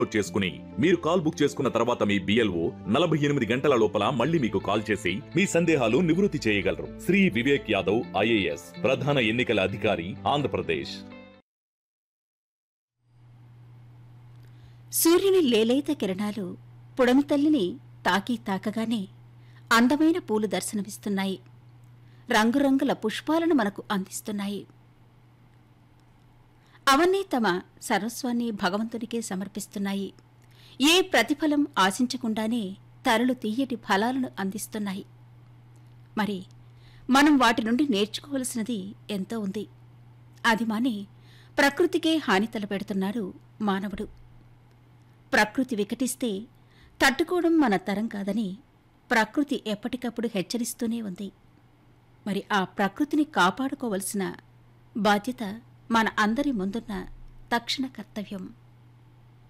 చేసుకుని మీరు call book చేసుకున్న తర్వాత మీ బిఎల్ఓ నలభై ఎనిమిది గంటల లోపల మళ్ళీ మీకు కాల్ చేసి మీ సందేహాలు నివృత్తి చేయగలరు శ్రీ వివేక్ యాదవ్ ఐఏఎస్ ప్రధాన ఎన్నికల అధికారి ఆంధ్రప్రదేశ్ సూర్యుని లేలేత కిరణాలు పుడమి తల్లిని తాకి తాకగానే అందమైన పూలు దర్శనమిస్తున్నాయి రంగురంగుల పుష్పాలను మనకు అందిస్తున్నాయి అవన్నీ తమ సర్వస్వాన్ని భగవంతునికే సమర్పిస్తున్నాయి ఏ ప్రతిఫలం ఆశించకుండానే తరలు తీయటి ఫలాలను అందిస్తున్నాయి మరి మనం వాటి నుండి నేర్చుకోవలసినది ఎంతో ఉంది అది మాని ప్రకృతికే హాని తలపెడుతున్నాడు మానవుడు ప్రకృతి వికటిస్తే తట్టుకోవడం మన తరం కాదని ప్రకృతి ఎప్పటికప్పుడు హెచ్చరిస్తూనే ఉంది మరి ఆ ప్రకృతిని కాపాడుకోవలసిన బాధ్యత మన అందరి ముందున్న తక్షణ కర్తవ్యం